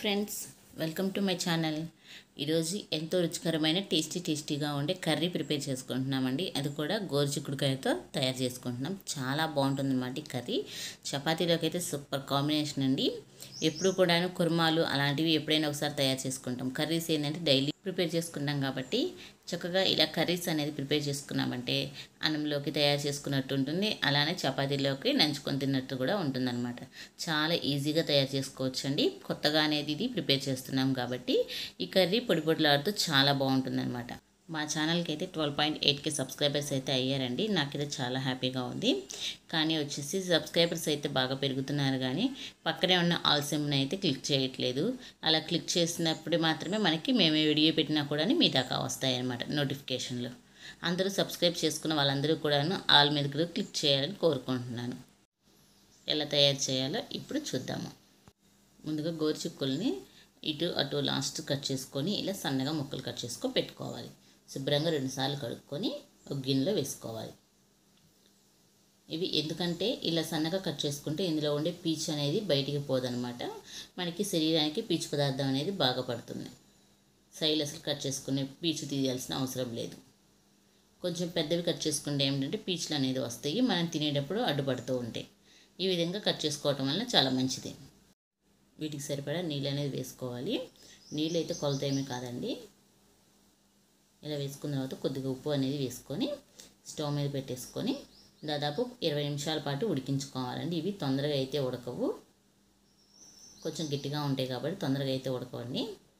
friends welcome to my channel ఈరోజు ఎంతో రుచికరమైన టేస్టీ టేస్టీగా ఉండే కర్రీ ప్రిపేర్ చేసుకుంటున్నామండి అది కూడా గోరుచిక్కుడుకాయతో తయారు చేసుకుంటున్నాం చాలా బాగుంటుంది అన్నమాట ఈ కర్రీ చపాతీలోకి అయితే సూపర్ కాంబినేషన్ అండి ఎప్పుడు కూడాను కుర్మాలు అలాంటివి ఎప్పుడైనా ఒకసారి తయారు చేసుకుంటాం కర్రీస్ ఏంటంటే డైలీ ప్రిపేర్ చేసుకుంటాం కాబట్టి చక్కగా ఇలా కర్రీస్ అనేది ప్రిపేర్ చేసుకున్నామంటే అన్నంలోకి తయారు చేసుకున్నట్టు ఉంటుంది అలానే చపాతీలోకి నంచుకొని తిన్నట్టు కూడా ఉంటుందన్నమాట చాలా ఈజీగా తయారు చేసుకోవచ్చండి కొత్తగా అనేది ఇది ప్రిపేర్ చేస్తున్నాం కాబట్టి ఈ కర్రీ పొడి పొడిలాడుతూ చాలా బాగుంటుందన్నమాట మా ఛానల్కి అయితే ట్వెల్వ్ పాయింట్ ఎయిట్కి సబ్స్క్రైబర్స్ అయితే అయ్యారండి నాకైతే చాలా హ్యాపీగా ఉంది కానీ వచ్చేసి సబ్స్క్రైబర్స్ అయితే బాగా పెరుగుతున్నారు కానీ పక్కనే ఉన్న ఆల్ సిమ్ని అయితే క్లిక్ చేయట్లేదు అలా క్లిక్ చేసినప్పుడు మాత్రమే మనకి మేము వీడియో పెట్టినా కూడా మీ దాకా వస్తాయి అన్నమాట నోటిఫికేషన్లు అందరూ సబ్స్క్రైబ్ చేసుకున్న వాళ్ళందరూ కూడాను ఆల్ మీద కూడా క్లిక్ చేయాలని కోరుకుంటున్నాను ఎలా తయారు చేయాలో ఇప్పుడు చూద్దాము ముందుగా గోరుచిక్కుల్ని ఇటు అటు లాస్ట్ కట్ చేసుకొని ఇలా సన్నగా ముక్కలు కట్ చేసుకొని పెట్టుకోవాలి శుభ్రంగా రెండుసార్లు కడుక్కొని ఒక గిన్నెలో వేసుకోవాలి ఇవి ఎందుకంటే ఇలా సన్నగా కట్ చేసుకుంటే ఇందులో ఉండే పీచు అనేది బయటికి పోదనమాట మనకి శరీరానికి పీచు పదార్థం అనేది బాగా పడుతుంది సైడ్ అసలు కట్ చేసుకునే పీచు తీయాల్సిన అవసరం లేదు కొంచెం పెద్దవి కట్ చేసుకుంటే ఏమిటంటే పీచులు అనేది వస్తాయి మనం తినేటప్పుడు అడ్డుపడుతూ ఉంటాయి ఈ విధంగా కట్ చేసుకోవటం వల్ల చాలా మంచిది వీటికి సరిపడా నీళ్ళు అనేది వేసుకోవాలి నీళ్ళు అయితే కొలత ఏమీ కాదండి ఇలా వేసుకున్న తర్వాత కొద్దిగా ఉప్పు అనేది వేసుకొని స్టవ్ మీద పెట్టేసుకొని దాదాపు ఇరవై నిమిషాల పాటు ఉడికించుకోవాలండి ఇవి తొందరగా అయితే ఉడకవు కొంచెం గట్టిగా ఉంటాయి కాబట్టి తొందరగా అయితే ఉడకవండి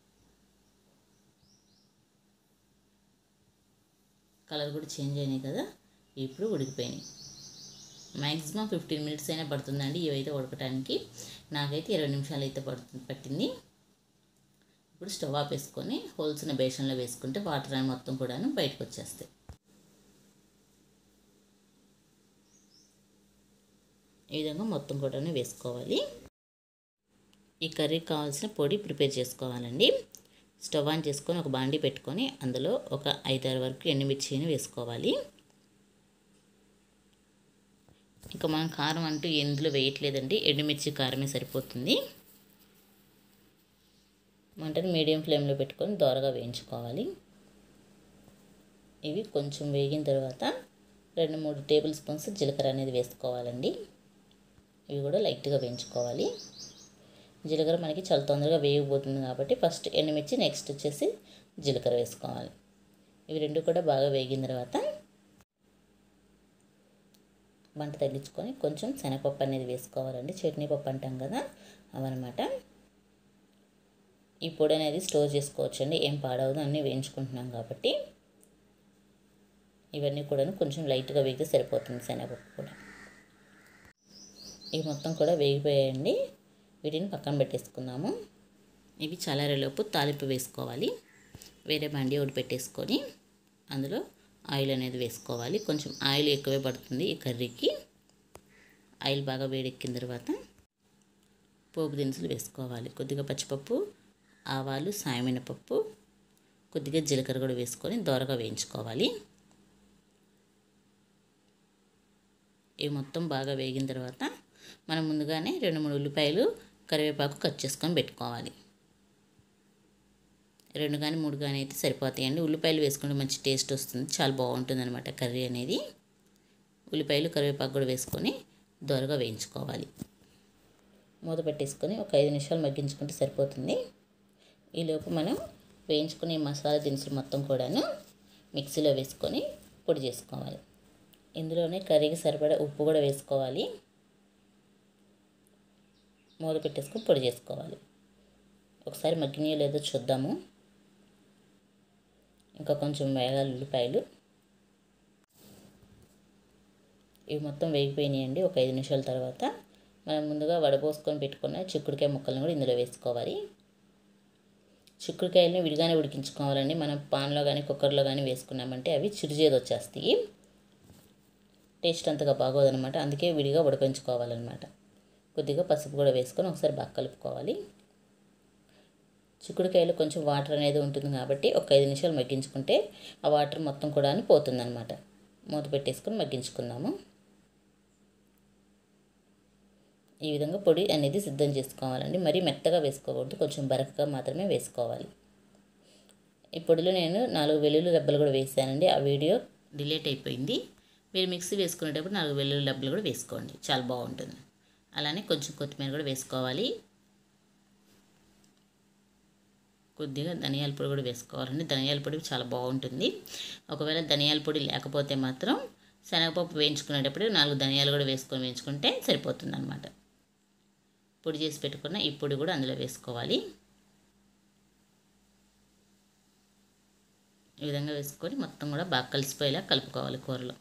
కలర్ కూడా చేంజ్ అయినాయి కదా ఇప్పుడు ఉడికిపోయినాయి మ్యాక్సిమం ఫిఫ్టీన్ మినిట్స్ అయినా పడుతుందండి ఇవైతే ఉడకటానికి నాకైతే ఇరవై నిమిషాలు అయితే పడుతుంది పట్టింది ఇప్పుడు స్టవ్ ఆపేసుకొని హోల్సిన బేషన్లో వేసుకుంటే వాటర్ అని మొత్తం కూడాను బయటకు వచ్చేస్తాయి ఈ విధంగా మొత్తం కూడాను వేసుకోవాలి ఈ కర్రీకి కావాల్సిన పొడి ప్రిపేర్ చేసుకోవాలండి స్టవ్ ఆన్ చేసుకొని ఒక బాండి పెట్టుకొని అందులో ఒక ఐదారు వరకు ఎండుమిర్చిని వేసుకోవాలి ఇంకా మనం కారం అంటూ ఎందులో వేయట్లేదండి ఎండుమిర్చి కారమే సరిపోతుంది మంటను మీడియం ఫ్లేమ్లో పెట్టుకొని దోరగా వేయించుకోవాలి ఇవి కొంచెం వేగిన తర్వాత రెండు మూడు టేబుల్ స్పూన్స్ జీలకర్ర అనేది వేసుకోవాలండి ఇవి కూడా లైట్గా వేయించుకోవాలి జీలకర్ర మనకి చాలా తొందరగా వేగిపోతుంది కాబట్టి ఫస్ట్ ఎండుమిర్చి నెక్స్ట్ వచ్చేసి జీలకర్ర వేసుకోవాలి ఇవి రెండు కూడా బాగా వేగిన తర్వాత మంట తగ్గించుకొని కొంచెం శనగపప్పు అనేది వేసుకోవాలండి చట్నీ పప్పు అంటాం కదా అవన్నమాట ఈ పొడి అనేది స్టోర్ చేసుకోవచ్చండి ఏం పాడవదు అన్నీ వేయించుకుంటున్నాం కాబట్టి ఇవన్నీ కూడా కొంచెం లైట్గా వేగితే సరిపోతుంది శనగపప్పు కూడా ఇవి మొత్తం కూడా వేగిపోయాయండి వీటిని పక్కన పెట్టేసుకుందాము ఇవి చల్లారేలోపు తాలింపు వేసుకోవాలి వేరే బండి ఒకటి పెట్టేసుకొని అందులో ఆయిల్ అనేది వేసుకోవాలి కొంచెం ఆయిల్ ఎక్కువే పడుతుంది ఈ కర్రీకి ఆయిల్ బాగా వేడెక్కిన తర్వాత పోపు దినుసులు వేసుకోవాలి కొద్దిగా పచ్చిపప్పు ఆవాలు సాయమినపప్పు కొద్దిగా జీలకర్ర కూడా వేసుకొని దోరగా వేయించుకోవాలి ఇవి మొత్తం బాగా వేగిన తర్వాత మనం ముందుగానే రెండు మూడు ఉల్లిపాయలు కరివేపాకు కట్ చేసుకొని పెట్టుకోవాలి రెండు కానీ మూడు కానీ అయితే సరిపోతాయండి ఉల్లిపాయలు వేసుకుంటే మంచి టేస్ట్ వస్తుంది చాలా బాగుంటుంది అనమాట కర్రీ అనేది ఉల్లిపాయలు కరివేపాకు కూడా వేసుకొని దోరగా వేయించుకోవాలి మూత పెట్టేసుకొని ఒక ఐదు నిమిషాలు మగ్గించుకుంటే సరిపోతుంది ఈలోపు మనం వేయించుకునే మసాలా దినుసులు మొత్తం కూడాను మిక్సీలో వేసుకొని పొడి చేసుకోవాలి ఇందులోనే కర్రీకి సరిపడా ఉప్పు కూడా వేసుకోవాలి మూత పెట్టేసుకొని పొడి చేసుకోవాలి ఒకసారి మగ్గినాయో లేదో చూద్దాము ఇంకా కొంచెం వేగాలి ఉల్లిపాయలు ఇవి మొత్తం వేగిపోయినాయండి ఒక ఐదు నిమిషాల తర్వాత మనం ముందుగా వడపోసుకొని పెట్టుకున్న చిక్కుడుకాయ ముక్కలను కూడా ఇందులో వేసుకోవాలి చిక్కుడుకాయలని విడిగానే ఉడికించుకోవాలండి మనం పాన్లో కానీ కుక్కర్లో కానీ వేసుకున్నామంటే అవి చిరుచేది వచ్చేస్తాయి టేస్ట్ అంతగా బాగోదనమాట అందుకే విడిగా ఉడికించుకోవాలన్నమాట కొద్దిగా పసుపు కూడా వేసుకొని ఒకసారి బాగా కలుపుకోవాలి చిక్కుడుకాయలో కొంచెం వాటర్ అనేది ఉంటుంది కాబట్టి ఒక ఐదు నిమిషాలు మగ్గించుకుంటే ఆ వాటర్ మొత్తం కూడా పోతుందన్నమాట మూత పెట్టేసుకొని మగ్గించుకుందాము ఈ విధంగా పొడి అనేది సిద్ధం చేసుకోవాలండి మరీ మెత్తగా వేసుకోకూడదు కొంచెం బరకగా మాత్రమే వేసుకోవాలి ఈ పొడిలో నేను నాలుగు వెల్లుల్లి రెబ్బలు కూడా వేసానండి ఆ వీడియో డిలీట్ అయిపోయింది మీరు మిక్సీ వేసుకునేటప్పుడు నాలుగు వెల్లుల్లి రెబ్బలు కూడా వేసుకోండి చాలా బాగుంటుంది అలానే కొంచెం కొత్తిమీర కూడా వేసుకోవాలి కొద్దిగా ధనియాల పొడి కూడా వేసుకోవాలండి ధనియాల పొడి చాలా బాగుంటుంది ఒకవేళ ధనియాల పొడి లేకపోతే మాత్రం శనగపప్పు వేయించుకునేటప్పుడు నాలుగు ధనియాలు కూడా వేసుకొని వేయించుకుంటే సరిపోతుంది అనమాట పొడి చేసి పెట్టుకున్న ఈ పొడి కూడా అందులో వేసుకోవాలి ఈ విధంగా వేసుకొని మొత్తం కూడా బాగా కలిసిపోయేలా కలుపుకోవాలి కూరలో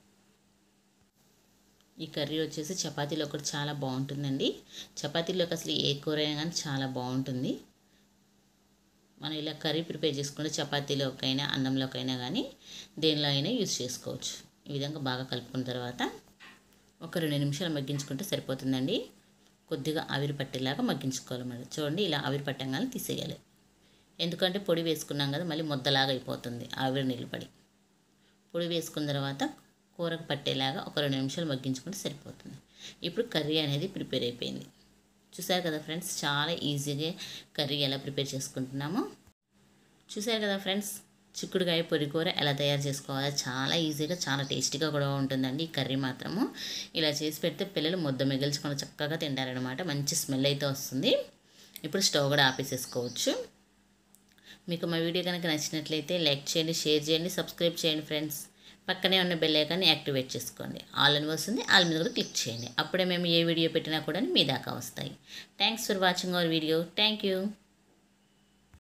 ఈ కర్రీ వచ్చేసి చపాతీలో కూడా చాలా బాగుంటుందండి చపాతీలోకి అసలు ఏ కూర అయినా కానీ చాలా బాగుంటుంది మనం ఇలా కర్రీ ప్రిపేర్ చేసుకుంటే చపాతీలోకైనా అన్నంలోకైనా కానీ దేనిలో అయినా యూజ్ చేసుకోవచ్చు ఈ విధంగా బాగా కలుపుకున్న తర్వాత ఒక రెండు నిమిషాలు మగ్గించుకుంటే సరిపోతుందండి కొద్దిగా ఆవిరి పట్టేలాగా మగ్గించుకోవాలి మరి చూడండి ఇలా ఆవిరి పట్టంగానే తీసేయాలి ఎందుకంటే పొడి వేసుకున్నాం కదా మళ్ళీ ముద్దలాగా అయిపోతుంది ఆవిరి నీళ్ళు పడి పొడి వేసుకున్న తర్వాత కూరకు పట్టేలాగా ఒక రెండు నిమిషాలు మగ్గించుకుంటే సరిపోతుంది ఇప్పుడు కర్రీ అనేది ప్రిపేర్ అయిపోయింది చూసారు కదా ఫ్రెండ్స్ చాలా ఈజీగా కర్రీ ఎలా ప్రిపేర్ చేసుకుంటున్నామో చూసారు కదా ఫ్రెండ్స్ చిక్కుడుకాయ పొరికూర ఎలా తయారు చేసుకోవాలో చాలా ఈజీగా చాలా టేస్టీగా కూడా ఉంటుందండి ఈ కర్రీ మాత్రము ఇలా చేసి పెడితే పిల్లలు ముద్ద మిగిల్చుకొని చక్కగా తింటారనమాట మంచి స్మెల్ అయితే వస్తుంది ఇప్పుడు స్టవ్ కూడా ఆపేసేసుకోవచ్చు మీకు మా వీడియో కనుక నచ్చినట్లయితే లైక్ చేయండి షేర్ చేయండి సబ్స్క్రైబ్ చేయండి ఫ్రెండ్స్ పక్కనే ఉన్న బెల్ ఐకాన్ని యాక్టివేట్ చేసుకోండి ఆల్ అని వస్తుంది ఆల్ మీద కూడా క్లిక్ చేయండి అప్పుడే మేము ఏ వీడియో పెట్టినా కూడా మీ దాకా వస్తాయి thanks for watching our video thank you